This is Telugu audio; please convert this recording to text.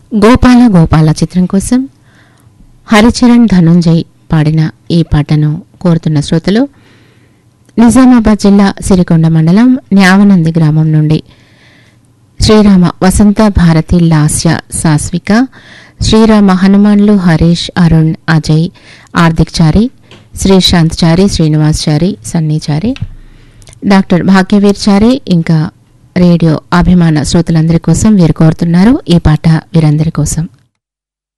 గోపాల గోపాల చిత్రం కోసం హరిచరణ్ ధనుంజయ్ పాడిన ఈ పాటను కోరుతున్న శ్రోతలు నిజామాబాద్ జిల్లా సిరికొండ మండలం న్యావనంది గ్రామం నుండి శ్రీరామ వసంత భారతి లాస్య సాస్విక శ్రీరామ హనుమాన్లు హరీష్ అరుణ్ అజయ్ ఆర్దిక్ చారి శ్రీశాంత్ చారి శ్రీనివాస్ చారి సన్నీ చారి డాక్టర్ భాగ్యవీర్ చారి ఇంకా రేడియో అభిమాన శ్రోతలందరి కోసం వీరు కోరుతున్నారు ఈ పాట వీరందరి కోసం